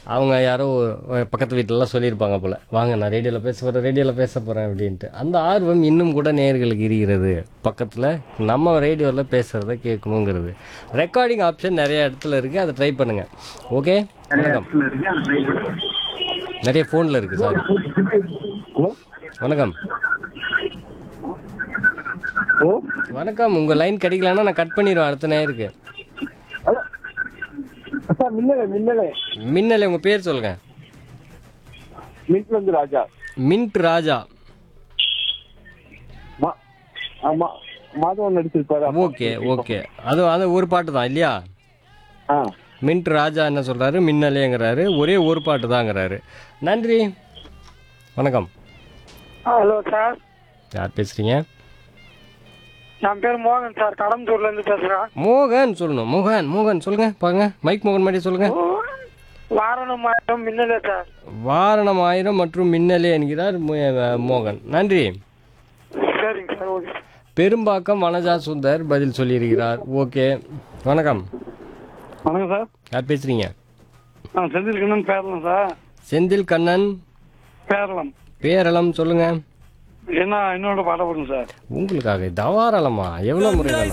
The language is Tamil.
அவங்க யாரோ ஒரு பக்கத்து வீட்டிலலாம் சொல்லியிருப்பாங்க போல் வாங்க நான் ரேடியோவில் பேச போகிறேன் ரேடியோவில் பேச போகிறேன் அப்படின்ட்டு அந்த ஆர்வம் இன்னும் கூட நேயர்களுக்கு இருக்கிறது பக்கத்தில் நம்ம ரேடியோவில் பேசுகிறத கேட்கணுங்கிறது ரெக்கார்டிங் ஆப்ஷன் நிறைய இடத்துல இருக்குது அதை ட்ரை பண்ணுங்கள் ஓகே வணக்கம் நிறைய ஃபோனில் இருக்குது சார் வணக்கம் ஓ வணக்கம் உங்கள் லைன் கிடைக்கலன்னா நான் கட் பண்ணிடுவேன் அடுத்த நேருக்கு ஹலோ சார் மின்னலே மின்னலே மின்னலே உங்கள் பேர் சொல்லுங்கள் மின்ட்ல இருந்து ராஜா மின்ட் ராஜா மா ஆமா மாதவன் நடிச்சிருப்பாரு ஓகே ஓகே அது அது ஒரு பாட்டு தான் இல்லையா ஆ மின்ட் ராஜா என்ன சொல்கிறாரு மின்னலேங்கிறாரு ஒரே ஒரு பாட்டு தாங்கிறாரு நன்றி வணக்கம் ஹலோ சார் யார் பேசுகிறீங்க என் பேர் மோகன் சார் கடம்பூர்ல இருந்து பேசுறேன் மோகன் சொல்லணும் மோகன் மோகன் சொல்லுங்கள் பாருங்க மைக் மோகன் மாதிரி சொல்லுங்கள் வாரணம் மாவட்டம் மின்னலே சார் வாரணம் ஆயிரம் மற்றும் மின்னலே என்கிறார் மோ- மோகன் நன்றி சரிங்க சார் ஓகே பெரும்பாக்கம் வனஜா சுந்தர் பதில் சொல்லியிருக்கிறார் ஓகே வணக்கம் வணக்கம் சார் யார் பேசுகிறீங்க ஆ செந்தில் கண்ணன் பேரலாம் சார் செந்தில் கண்ணன் பேரலாம் பேரளம் சொல்லுங்க என்ன என்னோட பாட போடுங்க சார் உங்களுக்காக தவாரளமா எவ்வளோ முறை வேணும்